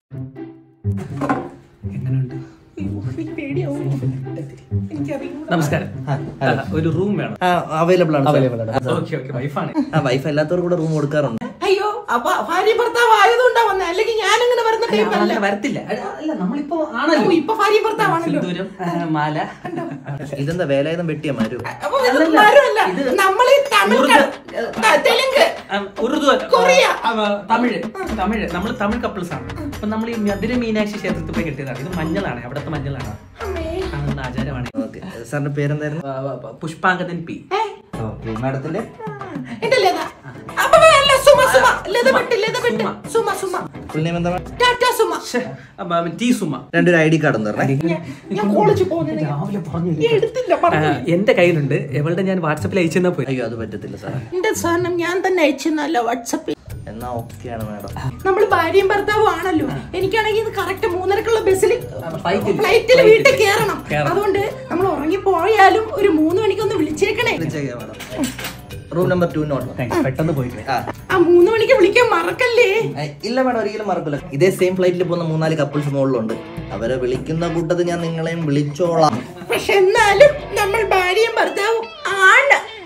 എങ്ങനെയുണ്ട് നമസ്കാരം ആ, ഒരു റൂം വേണം അവൈലബിൾ ആണ് അവൈലബിൾ ആണ് ഓക്കെ ഓക്കെ വൈഫാണ് ആ വൈഫ് അല്ലാത്തവർ കൂടെ റൂം കൊടുക്കാറുണ്ട് അയ്യോ അപ്പൊ ഭാര്യ ഭർത്താവ് ആയതുകൊണ്ടാ വന്നെ അല്ലെങ്കിൽ ഞാൻ അങ്ങനെ വരുന്ന ടൈപ്പ് അല്ല അങ്ങനെ വരത്തില്ല അല്ല, അല്ല നമ്മളിപ്പോ ആണല്ലോ ഓ, ഇപ്പൊ ഭാര്യ ഭർത്താവാണല്ലോ സിന്ദൂരം ആ, മാല ഇതെന്താ വേലായുധം വെട്ടിയ മരു അപ്പൊ ഇത് മരമല്ല നമ്മൾ ഈ തമിഴ് ക- ത- തെലുങ്ക് ആ, ഉറുദു അല്ല. കൊറിയ. ആ, ആ, തമിഴ് തമിഴ് നമ്മൾ തമിഴ് കപ്പിൾസ് ആണ് അപ്പൊ നമ്മൾ ഈ മധുര മീനാക്ഷി ക്ഷേത്രത്തിൽ പോയി കെട്ടിയതാണ് ഇത് മഞ്ഞളാണ് അവിടുത്തെ മഞ്ഞളാണ് അമ്മേ. ആ, നമ്മുടെ ആചാരമാണ് ഓക്കെ സാറിന്റെ പേരെന്തായിരുന്നു ആ, ആ, ആ, പുഷ്പാങ്കദൻ പി ഏ, ഓക്കെ മാഡത്തിന്റെ എന്റെ ലത അപ്പൊ അല്ല സുമ സുമ ലത പെട്ട് ലത പെട്ട് സുമ സുമ ഫുൾ നെയിം എന്താ ടാറ്റ സുമ ശ്ശെ, ആ, ആ, ടി സുമ രണ്ടൊരു ഐ ഡി കാർഡ് ഒന്ന് തരണേ ഞാൻ- ഞാൻ കോളേജിൽ പോകുന്നത് രാവിലെ പറഞ്ഞു എടുത്തില്ല ആ, പറഞ്ഞു എന്റെ കയ്യിലുണ്ട് എവളുടെ ഞാൻ വാട്സപ്പിൽ അയച്ചെന്നാ പോയി അയ്യോ അത് പറ്റത്തില്ല സാറേ എന്റെ സാധനം ഞാൻ തന്നെ അയച്ചെന്നല്ല വാട്സപ്പിൽ എന്നാ ഓക്കെയാണ് മാഡം നമ്മൾ ഭാര്യയും ഭർത്താവും ആണല്ലോ എനിക്കാണെങ്കിൽ ഇത് കറക്റ്റ് മൂന്നരക്കുള്ള ബസ്സിൽ ഫ്ലൈറ്റിൽ. ഫ്ലൈറ്റിൽ വീട്ടിൽ കയറണം കേറണം. അതുകൊണ്ട് നമ്മൾ ഉറങ്ങിപ്പോയാലും ഒരു മൂന്ന് മണിക്കൊന്ന് വിളിച്ചേക്കണേ madam room number two note പെട്ടെന്ന് പോയിട്ട് ആ ആ മൂന്ന് മണിക്ക് വിളിക്കാൻ മറക്കല്ലേ ഏ, ഇല്ല മാഡം ഒരിക്കലും മറക്കില്ല ഇതേ സെയിം ഫ്ലൈറ്റിൽ പോകുന്ന മൂന്നാല് കപ്പിൾസ് മുകളിലുണ്ട് അവരെ വിളിക്കുന്ന കൂട്ടത്തിൽ ഞാൻ നിങ്ങളെയും വിളിച്ചോളാം പക്ഷെ എന്നാലും നമ്മൾ ഭാര്യയും ഭർത്താവും ആണ്